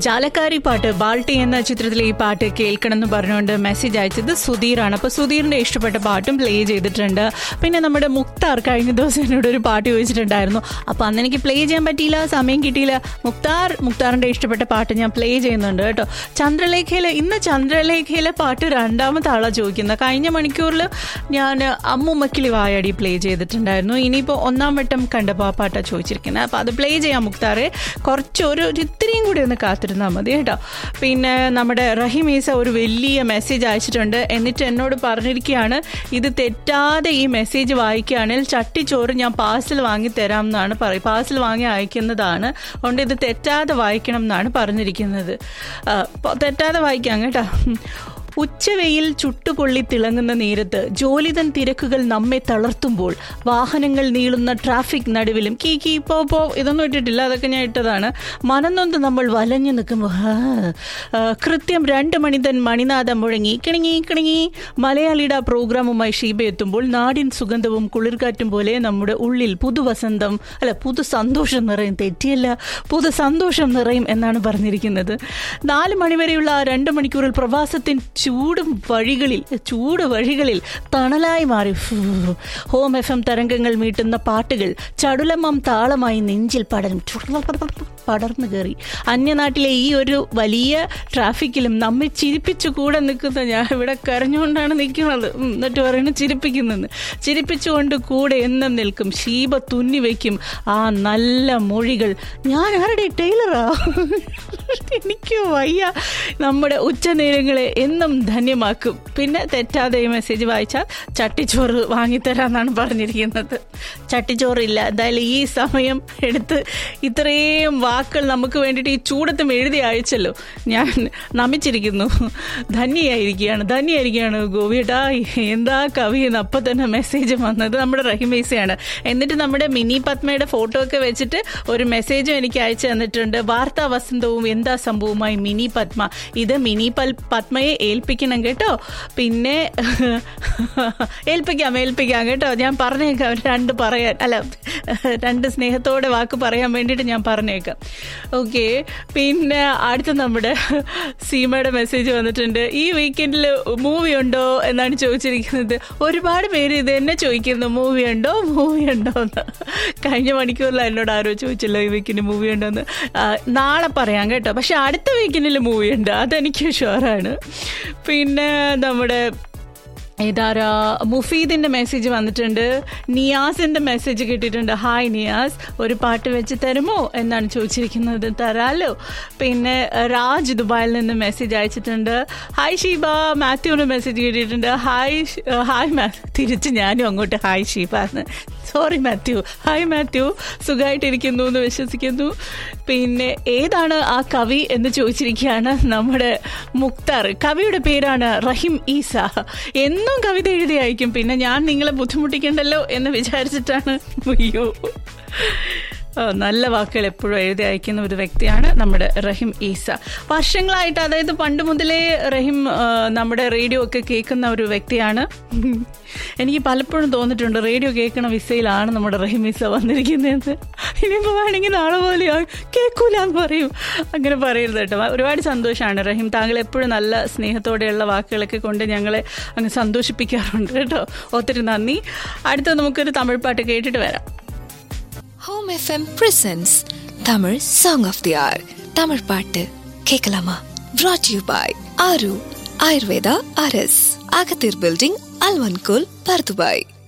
ജാലക്കാരി പാട്ട് ബാൾട്ടി എന്ന ചിത്രത്തിലെ ഈ പാട്ട് കേൾക്കണം എന്ന് പറഞ്ഞുകൊണ്ട് മെസ്സേജ് അയച്ചത് സുധീറാണ് അപ്പോൾ സുധീറിന്റെ ഇഷ്ടപ്പെട്ട പാട്ടും പ്ലേ ചെയ്തിട്ടുണ്ട് പിന്നെ നമ്മുടെ മുക്താർ കഴിഞ്ഞ ദിവസം എന്നോട് ഒരു പാട്ട് ചോദിച്ചിട്ടുണ്ടായിരുന്നു അപ്പോൾ അന്ന് എനിക്ക് പ്ലേ ചെയ്യാൻ പറ്റിയില്ല സമയം കിട്ടിയില്ല മുക്താർ മുക്താറിന്റെ ഇഷ്ടപ്പെട്ട പാട്ട് ഞാൻ പ്ലേ ചെയ്യുന്നുണ്ട് കേട്ടോ ചന്ദ്രലേഖയിലെ ഇന്ന് ചന്ദ്രലേഖയിലെ പാട്ട് രണ്ടാമത്തെ ആളാണ് ചോദിക്കുന്നത് കഴിഞ്ഞ മണിക്കൂറിൽ ഞാൻ അമ്മുമ്മക്കിളി വായാടി പ്ലേ ചെയ്തിട്ടുണ്ടായിരുന്നു ഇനിയിപ്പോൾ ഒന്നാം വട്ടം കണ്ടപ്പോൾ ആ പാട്ടാണ് ചോദിച്ചിരിക്കുന്നത് അപ്പോൾ അത് പ്ലേ ചെയ്യാം മുക്താറെ കുറച്ച് ഒരു ഒരു ഇത്രയും കൂടി ഒന്ന് കാത്തിരുന്നാൽ മതി കേട്ടോ പിന്നെ നമ്മുടെ റഹിമീസ ഒരു വലിയ മെസ്സേജ് അയച്ചിട്ടുണ്ട് എന്നിട്ട് എന്നോട് പറഞ്ഞിരിക്കുകയാണ് ഇത് തെറ്റാതെ ഈ മെസ്സേജ് വായിക്കുകയാണെങ്കിൽ ചട്ടിച്ചോറ് ഞാൻ പാഴ്സൽ വാങ്ങി തരാം എന്നാണ് പറയും പാഴ്സൽ വാങ്ങി അയക്കുന്നതാണ് അതുകൊണ്ട് ഇത് തെറ്റാതെ വായിക്കണം എന്നാണ് പറഞ്ഞിരിക്കുന്നത് ആ, പ- തെറ്റാതെ വായിക്കാം കേട്ടോ ഉച്ചവെയിൽ ചുട്ടുപൊള്ളി തിളങ്ങുന്ന നേരത്ത് ജോലിതൻ തിരക്കുകൾ നമ്മെ തളർത്തുമ്പോൾ വാഹനങ്ങൾ നീളുന്ന ട്രാഫിക് നടുവിലും കീ കീ പോ പോ ഇതൊന്നും ഇട്ടിട്ടില്ല അതൊക്കെ ഞാൻ ഇട്ടതാണ് മനന്നൊന്ന് നമ്മൾ വലഞ്ഞു നിൽക്കുമ്പോൾ ഹാ, ആ, കൃത്യം രണ്ട് മണിതൻ മണിനാഥം മുഴങ്ങി കിണങ്ങി കിണങ്ങി മലയാളിയുടെ ആ പ്രോഗ്രാമുമായി ഷീബ എത്തുമ്പോൾ നാടിൻ സുഗന്ധവും കുളിർക്കാറ്റും പോലെ നമ്മുടെ ഉള്ളിൽ പുതുവസന്തം അല്ല പുതു സന്തോഷം നിറയും തെറ്റിയല്ല പുതു സന്തോഷം നിറയും എന്നാണ് പറഞ്ഞിരിക്കുന്നത് നാല് മണിവരെയുള്ള ആ രണ്ട് മണിക്കൂറിൽ പ്രവാസത്തിൻ ചൂടും വഴികളിൽ ചൂട് വഴികളിൽ തണലായി മാറി ഫൂ. ഹോം എഫ് എം തരംഗങ്ങൾ മീട്ടുന്ന പാട്ടുകൾ ചടുലമം താളമായി നെഞ്ചിൽ പടരും പടർന്നു കയറി അന്യനാട്ടിലെ ഈ ഒരു വലിയ ട്രാഫിക്കിലും നമ്മെ ചിരിപ്പിച്ചു കൂടെ നിൽക്കുന്ന ഞാൻ ഇവിടെ കരഞ്ഞുകൊണ്ടാണ് നിൽക്കുന്നത് ഉം, എന്നിട്ട് പറയുന്നത് ചിരിപ്പിക്കുന്നെന്ന് ചിരിപ്പിച്ചുകൊണ്ട് കൂടെ എന്നും നിൽക്കും ഷീബ തുന്നി വയ്ക്കും ആ നല്ല മൊഴികൾ ഞാൻ ആരുടെ ടൈലറാ എനിക്ക് വയ്യ നമ്മുടെ ഉച്ചനേരങ്ങളെ എന്നും ധന്യമാക്കും പിന്നെ തെറ്റാതെ ഈ മെസ്സേജ് വായിച്ചാൽ ചട്ടിച്ചോറ് വാങ്ങിത്തരാന്നാണ് പറഞ്ഞിരിക്കുന്നത് ചട്ടിച്ചോറില്ല എന്തായാലും ഈ സമയം എടുത്ത് ഇത്രയും വാക്കുകൾ നമുക്ക് വേണ്ടിയിട്ട് ഈ ചൂടത്തും എഴുതി അയച്ചല്ലോ ഞാൻ നമിച്ചിരിക്കുന്നു ധന്യയായിരിക്കുകയാണ് ധന്യയായിരിക്കുകയാണ് ഗോവിയേട്ടാ എന്താ കവി എന്ന് അപ്പം തന്നെ മെസ്സേജ് വന്നത് നമ്മുടെ റഹിമേസയാണ് എന്നിട്ട് നമ്മുടെ മിനി പത്മയുടെ ഫോട്ടോ ഒക്കെ വെച്ചിട്ട് ഒരു മെസ്സേജും എനിക്ക് അയച്ചു തന്നിട്ടുണ്ട് വാർത്താ വസന്തവും എന്താ സംഭവമായി മിനി പത്മ ഇത് മിനി പൽ പത്മയെ ഏൽപ്പിക്കണം കേട്ടോ പിന്നെ ഏൽപ്പിക്കാം ഏൽപ്പിക്കാം കേട്ടോ ഞാൻ പറഞ്ഞേക്കാം രണ്ട് പറയാൻ അല്ല രണ്ട് സ്നേഹത്തോടെ വാക്ക് പറയാൻ വേണ്ടിയിട്ട് ഞാൻ പറഞ്ഞേക്കാം ഓക്കെ പിന്നെ അടുത്ത നമ്മുടെ സീമയുടെ മെസ്സേജ് വന്നിട്ടുണ്ട് ഈ വീക്കെൻഡിൽ മൂവി ഉണ്ടോ എന്നാണ് ചോദിച്ചിരിക്കുന്നത് ഒരുപാട് പേര് ഇത് തന്നെ ചോദിക്കുന്നു മൂവി ഉണ്ടോ മൂവി ഉണ്ടോ എന്ന് കഴിഞ്ഞ മണിക്കൂറിൽ എന്നോട് ആരോ ചോദിച്ചല്ലോ ഈ വീക്കിന് മൂവി ഉണ്ടോ എന്ന് ആ, നാളെ പറയാം കേട്ടോ പക്ഷെ അടുത്ത വീക്കിനിൽ മൂവി ഉണ്ട് അതെനിക്ക് ഷുവറാണ് പിന്നെ നമ്മുടെ ഇതാരാ മുഫീദിന്റെ മെസ്സേജ് വന്നിട്ടുണ്ട് നിയാസിന്റെ മെസ്സേജ് കിട്ടിയിട്ടുണ്ട് ഹായ് നിയാസ് ഒരു പാട്ട് വെച്ച് തരുമോ എന്നാണ് ചോദിച്ചിരിക്കുന്നത് തരാലോ പിന്നെ രാജ് ദുബായിൽ നിന്ന് മെസ്സേജ് അയച്ചിട്ടുണ്ട് ഹായ് ഷീബ മാത്യുവിന് മെസ്സേജ് കിട്ടിയിട്ടുണ്ട് ഹായ് ഷ്- ഹായ് മാ തിരിച്ച് ഞാനും അങ്ങോട്ട് ഹായ് ഷീബ എന്ന് സോറി മാത്യു ഹായ് മാത്യു സുഖമായിട്ടിരിക്കുന്നു എന്ന് വിശ്വസിക്കുന്നു പിന്നെ ഏതാണ് ആ കവി എന്ന് ചോദിച്ചിരിക്കുകയാണ് നമ്മുടെ മുക്താർ കവിയുടെ പേരാണ് റഹിം ഈസ എന്നും കവിത എഴുതി അയക്കും പിന്നെ ഞാൻ നിങ്ങളെ ബുദ്ധിമുട്ടിക്കണ്ടല്ലോ എന്ന് വിചാരിച്ചിട്ടാണ് അയ്യോ ആ, നല്ല വാക്കുകൾ എപ്പോഴും എഴുതി അയക്കുന്ന ഒരു വ്യക്തിയാണ് നമ്മുടെ റഹിം ഈസ വർഷങ്ങളായിട്ട് അതായത് പണ്ട് മുതലേ റഹിം ആ, നമ്മുടെ റേഡിയോ ഒക്കെ കേൾക്കുന്ന ഒരു വ്യക്തിയാണ് എനിക്ക് പലപ്പോഴും തോന്നിയിട്ടുണ്ട് റേഡിയോ കേൾക്കണ വിസയിലാണ് നമ്മുടെ റഹിം ഈസ വന്നിരിക്കുന്നതെന്ന് ഇനിയിപ്പോൾ വേണമെങ്കിൽ നാളെ പോലെ കേൾക്കൂല എന്ന് പറയും അങ്ങനെ പറയരുത് കേട്ടോ ഒരുപാട് സന്തോഷമാണ് റഹിം താങ്കൾ എപ്പോഴും നല്ല സ്നേഹത്തോടെയുള്ള വാക്കുകളൊക്കെ കൊണ്ട് ഞങ്ങളെ അങ്ങ് സന്തോഷിപ്പിക്കാറുണ്ട് കേട്ടോ ഒത്തിരി നന്ദി അടുത്ത നമുക്കൊരു തമിഴ് പാട്ട് കേട്ടിട്ട് വരാം home FM presents Tamil song of the year Tamil பாட்டு கேட்கலாமா brought யூ பாய் ஆரு ஆயுர்வேதா அரஸ் அகத்தீர் பில்டிங் அல்வன்கோல் பர்துபாய்